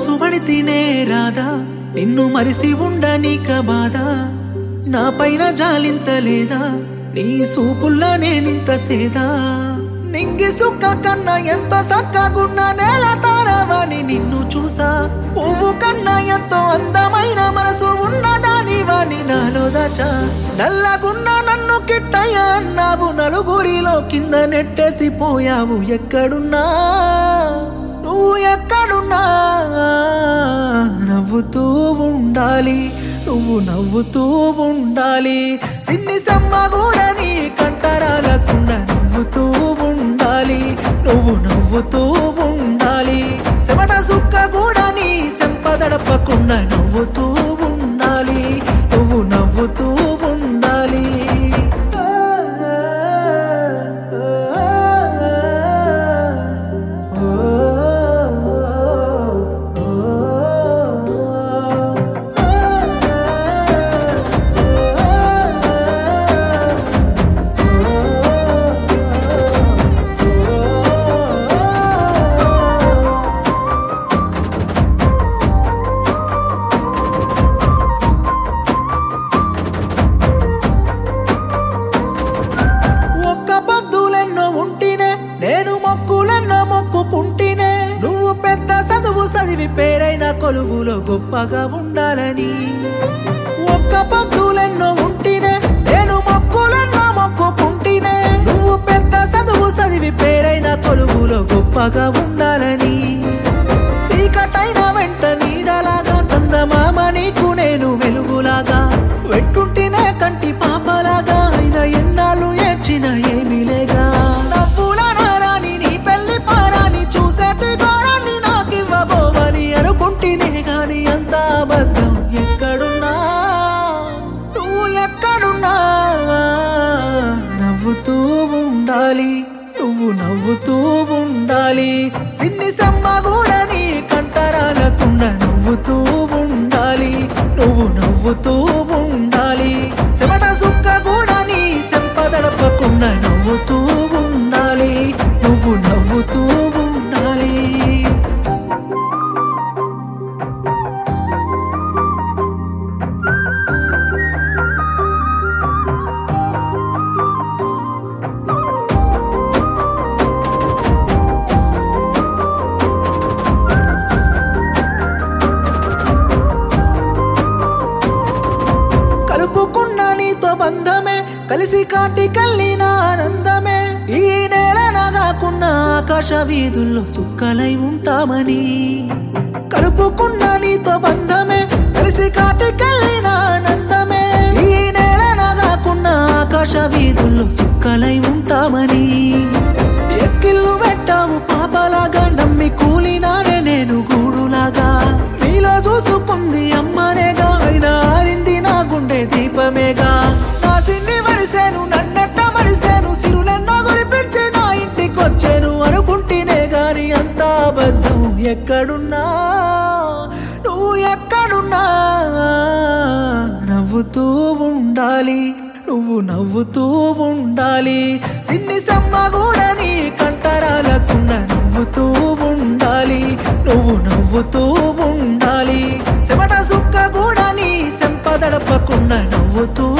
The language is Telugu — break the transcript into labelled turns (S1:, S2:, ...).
S1: మనసు పడితేనే రాదా నిన్ను మరిసి ఉండనీక బాధ నా పైన జాలింత లేదా నీ సూపుల్లో నేనింత సేదా నింగి సుక్క కన్నా ఎంతో సక్కగున్న నేల తారవని నిన్ను చూసా పువ్వు కన్నా ఎంతో అందమైన మనసు ఉన్నదాని వాని నాలో దాచా నల్లగున్న నన్ను కిట్టయ్య అన్నావు నలుగురిలో కింద నెట్టేసి పోయావు ఎక్కడున్నా నువ్వు ఎక్కడున్నా నవ్వుతూ ఉండాలి నువ్వు నవ్వుతూ ఉండాలి సిన్ని సమ్మ కూడా నీ కంటరాలకుండా నవ్వుతూ ఉండాలి నువ్వు నవ్వుతూ ఉండాలి చెమట సుక్క కూడా నీ సంపదడపకుండా నవ్వుతూ ఉండాలి నువ్వు నవ్వుతూ ఉండాలి ఒక్క పద్దులెన్నో ఉంటినే నేను మొక్కులెన్నో మొక్కుకుంటినే నువ్వు పెద్ద చదువు చదివి పేరైన కొలువులో గొప్పగా ఉండాలని ఒక్క పద్దులెన్నో ఉంటినే నేను మొక్కులెన్నో మొక్కుకుంటినే నువ్వు పెద్ద చదువు చదివి పేరైన కొలువులో గొప్పగా ఉండాలని చీకటైన వెంట నీడలాగా చందమామ నీకు నేను వెలుగులాగా వెట్టుంటేనే కంటి పాపలాగా అయిన ఎన్నాళ్ళు ఏడ్చిన ఏమీ లేగా నవ్వుల నారాని నీ పెళ్లి పారాని చూసేటి ఘోరాన్ని నాకివ్వబోవని అనుకుంటేనే గాని అంత అబద్ధం ఎక్కడున్నా నువ్వు ఎక్కడున్నా నవ్వుతూ ఉండాలి నువ్వు నవ్వుతూ ఉండాలి సిన్ని సమ్మ కూడా నీ కంటరాలకుండా నవ్వుతూ ఉండాలి నువ్వు నవ్వుతూ ఉండాలి చెమట సుక్క కూడా నీ సంపదడపకుండా నవ్వుతూ ఉండాలి నువ్వు నవ్వుతూ ఉండాలి కలుపుకున్న నీతో బంధమే కలిసి కాటి కల్లిన ఆనందమే ఈ నేల నాగాకున్న ఆకాశ వీధుల్లో సుక్కలై ఉంటామని కలుపుకున్న నీతో బంధమే కలిసి కాటి కల్లిన ఆనందమే ఈ నేల నాగాకున్న ఆకాశ వీధుల్లో సుక్కలై ఉంటామని ఎక్కిళ్ళు పెట్టావు పాపలాగా నమ్మి కూలినానే నేను గూడులాగా నీలో చూసుకుంది అమ్మనేగా అయినా ఆరింది నా గుండె దీపమేగా నా సిన్ని మడిసేను నన్నట్ట మడిసేను సిరులెన్నో గురిపించి నా ఇంటికొచ్చాను అనుకుంటేనే గాని అంత అబద్ధం ఎక్కడున్నా నువ్వు ఎక్కడున్నా నవ్వుతూ ఉండాలి నువ్వు నవ్వుతూ ఉండాలి సిన్ని సమ్మ కూడా నీ కంటరాలకుండా నవ్వుతూ ఉండాలి నువ్వు నవ్వుతూ ఉండాలి చెమట సుక్క కూడా నీ సంపదడపకుండా నవ్వుతూ